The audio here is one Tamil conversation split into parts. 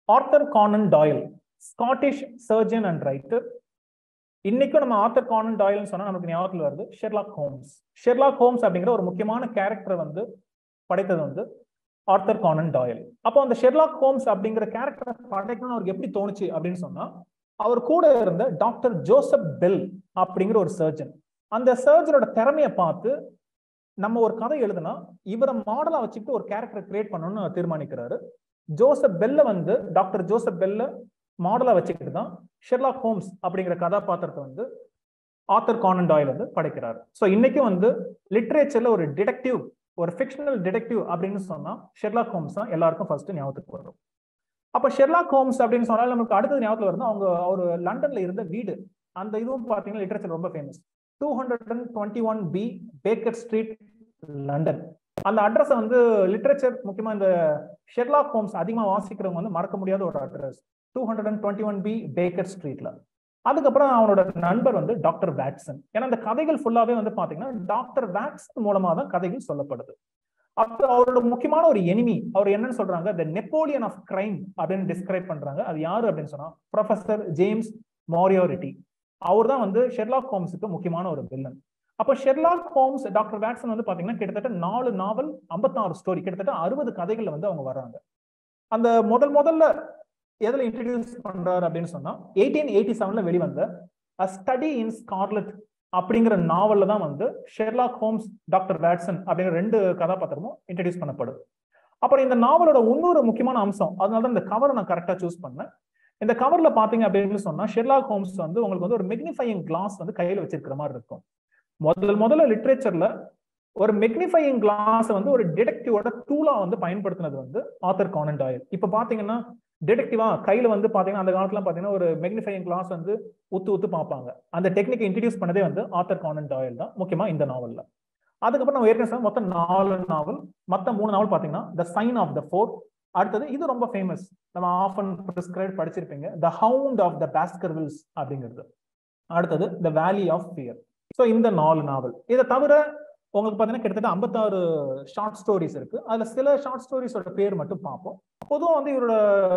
author Conan Doyle Scottish surgeon and writer இன்னைக்கும் நம்ம ஆர்த்தர் கானன் டாயல்னு சொன்னா நமக்கு ஞாபகத்தில் வருது ஷெர்லாக் ஹோம்ஸ் ஷெர்லாக் ஹோம்ஸ் அப்படிங்கிற ஒரு முக்கியமான கேரக்டர் வந்து படைத்தது வந்து ஆர்த்தர் கானன் டாயல் அப்போ அந்த ஷெர்லாக் ஹோம்ஸ் அப்படிங்கிற கேரக்டரை படைக்கணும்னு அவருக்கு எப்படி தோணுச்சு அப்படின்னு சொன்னா அவர் கூட இருந்த டாக்டர் ஜோசப் பெல் அப்படிங்கிற ஒரு சர்ஜன் அந்த சர்ஜனோட திறமையை பார்த்து நம்ம ஒரு கதை எழுதுனா இவரை மாடலா வச்சுக்கிட்டு ஒரு கேரக்டர் கிரியேட் பண்ணணும்னு தீர்மானிக்கிறாரு ஜோசப் பெல்ல வந்து டாக்டர் ஜோசப் பெல்ல மாடலா வச்சுக்கிட்டு தான் ஷெர்லாக் ஹோம்ஸ் அப்படிங்கிற கதாபாத்திரத்தை வந்து ஆத்தர் கானன் டாயில் வந்து படைக்கிறார் ஸோ இன்னைக்கும் வந்து லிட்ரேச்சர்ல ஒரு டிடெக்டிவ் ஒரு ஃபிக்ஷனல் டிடெக்டிவ் அப்படின்னு சொன்னா ஷெர்லாக் ஹோம்ஸ் தான் எல்லாருக்கும் ஃபர்ஸ்ட் ஞாபகத்துக்கு வரும் அப்ப ஷெர்லாக் ஹோம்ஸ் அப்படின்னு சொன்னால் நமக்கு அடுத்தது ஞாபகத்தில் வருது அவங்க அவர் லண்டன்ல இருந்த வீடு அந்த இதுவும் பார்த்தீங்கன்னா லிட்ரேச்சர் ரொம்ப famous two hundred and twenty one B Baker Street London அந்த அட்ரஸ் வந்து லிட்ரேச்சர் முக்கியமா இந்த ஷெர்லாக் ஹோம்ஸ் அதிகமா வாசிக்கிறவங்க வந்து மறக்க முடியாத ஒரு address two hundred and twenty one B Baker ஸ்ட்ரீட்ல அதுக்கப்புறம் அவனோட நண்பர் வந்து டாக்டர் வேட்சன் ஏன்னா அந்த கதைகள் ஃபுல்லாவே வந்து பாத்தீங்கன்னா டாக்டர் வேட்சன் மூலமா தான் கதைகள் சொல்லப்படுது அப்போ அவரோட முக்கியமான ஒரு எனிமி அவர் என்னன்னு சொல்றாங்க த நெப்போலியன் ஆஃப் கிரைம் அப்படின்னு டிஸ்கிரைப் பண்றாங்க அது யாரு அப்படின்னு சொன்னா ப்ரொஃபசர் ஜேம்ஸ் மாரியோரிட்டி அவர் தான் வந்து ஷெர்லாக் ஹோம்ஸுக்கு முக்கியமான ஒரு வில்லன் அப்போ ஷெர்லாக் ஹோம்ஸ் டாக்டர் வேட்சன் வந்து பாத்தீங்கன்னா கிட்டத்தட்ட நாலு நாவல் ஐம்பத்தாறு ஸ்டோரி கிட்டத்தட்ட அறுபது கதைகள்ல வந்து அவங்க வர்றாங்க அந்த முதல் முதல்ல எதுல இன்ட்ரடியூஸ் பண்றாரு அப்படின்னு சொன்னா எயிட்டீன் எயிட்டி செவன்ல வெளிவந்த அ ஸ்டடி இன் ஸ்கார்லட் அப்படிங்கிற நாவல்ல தான் வந்து ஷெர்லாக் ஹோம்ஸ் டாக்டர் வேட்சன் அப்படிங்கிற ரெண்டு கதாபாத்திரமும் இன்ட்ரடியூஸ் பண்ணப்படுது அப்புறம் இந்த நாவலோட இன்னொரு முக்கியமான அம்சம் அதனால தான் இந்த கவரை நான் கரெக்டா சூஸ் பண்ணேன் இந்த கவர்ல பாத்தீங்க அப்படின்னு சொன்னா ஷெர்லாக் ஹோம்ஸ் வந்து உங்களுக்கு வந்து ஒரு மெக்னிஃபையிங் கிளாஸ் வந்து கையில வச்சிருக்கிற மாதிரி இருக்கும் முதல் முதல்ல லிட்ரேச்சர்ல ஒரு மெக்னிஃபையிங் கிளாஸ் வந்து ஒரு டிடெக்டிவோட டூலா வந்து பயன்படுத்தினது வந்து ஆத்தர் கானன் டாயல் இப்ப பாத்தீங்கன்னா டிடெக்டிவா கையில வந்து பாத்தீங்கன்னா அந்த காலத்துல பாத்தீங்கன்னா ஒரு மெக்னிஃபையிங் கிளாஸ் வந்து உத்து உத்து பார்ப்பாங்க அந்த டெக்னிக் இன்ட்ரடியூஸ் பண்ணதே வந்து ஆத்தர் கானன் டாயல் தான் முக்கியமா இந்த நாவல்ல அதுக்கப்புறம் நம்ம ஏற்கனவே மொத்தம் நாலு நாவல் மொத்தம் மூணு நாவல் பாத்தீங்கன்னா the Sign of the Four அடுத்தது இது ரொம்ப ஃபேமஸ் நம்ம ஆஃப் அண்ட் ப்ரிஸ்கிரைப் படிச்சிருப்பீங்க த ஹவுண்ட் ஆஃப் த பாஸ்கர்வில்ஸ் அப்படிங்கிறது அடுத்தது த வேலி ஆஃப் ஃபியர் ஸோ இந்த நாலு நாவல் இதை தவிர உங்களுக்கு பார்த்தீங்கன்னா கிட்டத்தட்ட ஐம்பத்தாறு ஷார்ட் ஸ்டோரிஸ் இருக்கு அதுல சில ஷார்ட் ஸ்டோரிஸோட பேர் மட்டும் பார்ப்போம் பொதுவாக வந்து இவரோட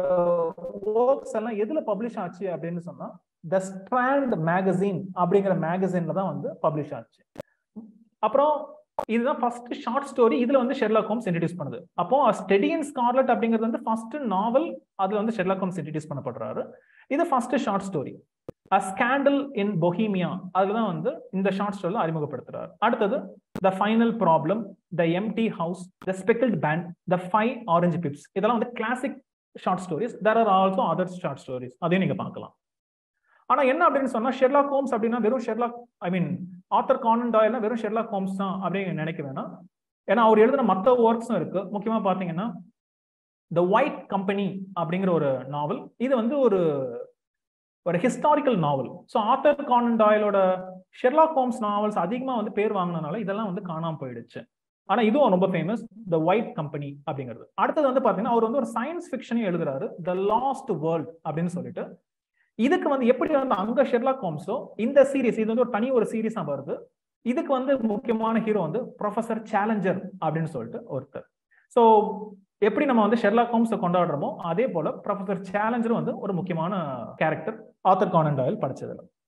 ஒர்க்ஸ் எல்லாம் எதுல பப்ளிஷ் ஆச்சு அப்படின்னு சொன்னா த ஸ்ட்ராண்ட் மேகசின் அப்படிங்கிற மேகசின்ல தான் வந்து பப்ளிஷ் ஆச்சு அப்புறம் இதுதான் ஃபர்ஸ்ட் ஷார்ட் ஸ்டோரி இதுல வந்து ஷெர்லாக் ஹோம்ஸ் இன்ட்ரடியூஸ் பண்ணுது அப்போ ஸ்டெடி இன் ஸ்கார்லட் அப்படிங்கிறது வந்து ஃபர்ஸ்ட் நாவல் அதுல வந்து ஷெர்லாக் ஹோம்ஸ் இன்ட்ரடியூஸ் பண்ணப்படுறாரு இது first short story a scandal in Bohemia அதுலதான் வந்து இந்த ஷார்ட் ஸ்டோரியில் அறிமுகப்படுத்துறாரு அடுத்தது the final problem the empty house the speckled band the five orange pips இதெல்லாம் வந்து classic short stories there are also other short stories அதையும் நீங்க பார்க்கலாம் ஆனா என்ன அப்படின்னு சொன்னா ஷெர்லாக் ஹோம்ஸ் அப்படின்னா வெறும் Sherlock I mean Arthur Conan டாயல்னா வெறும் ஷெர்லாக் ஹோம்ஸ் தான் அப்படின்னு நினைக்க வேணாம் ஏன்னா அவர் எழுதின மற்ற ஒர்க்ஸும் இருக்கு முக்கியமா பாத்தீங்கன்னா த ஒயிட் கம்பெனி அப்படிங்கிற ஒரு நாவல் இது வந்து ஒரு ஒரு historical novel so Arthur Conan டாயலோட ஷெர்லாக் ஹோம்ஸ் நாவல்ஸ் அதிகமாக வந்து பேர் வாங்கினதுனால இதெல்லாம் வந்து காணாம போயிடுச்சு ஆனா இதுவும் ரொம்ப ஃபேமஸ் த ஒயிட் கம்பெனி அப்படிங்கிறது அடுத்தது வந்து பாத்தீங்கன்னா அவர் வந்து ஒரு சயின்ஸ் ஃபிக்ஷனையும் எழுதுறாரு த லாஸ்ட் வேர்ல்ட் அப்படின்னு சொல்லிட்டு இதுக்கு வந்து எப்படி வந்து அங்க ஷெர்லாக் ஹோம்ஸோ இந்த சீரிஸ் இது வந்து ஒரு தனி ஒரு சீரிஸா வருது இதுக்கு வந்து முக்கியமான ஹீரோ வந்து ப்ரொஃபசர் சேலஞ்சர் அப்படின்னு சொல்லிட்டு ஒருத்தர் ஸோ எப்படி நம்ம வந்து ஷெர்லாக் ஹோம்ஸை கொண்டாடுறோமோ அதே போல ப்ரொஃபசர் சேலஞ்சரும் வந்து ஒரு முக்கியமான கேரக்டர் ஆத்தர் கானன் டாயல் படிச்சதுல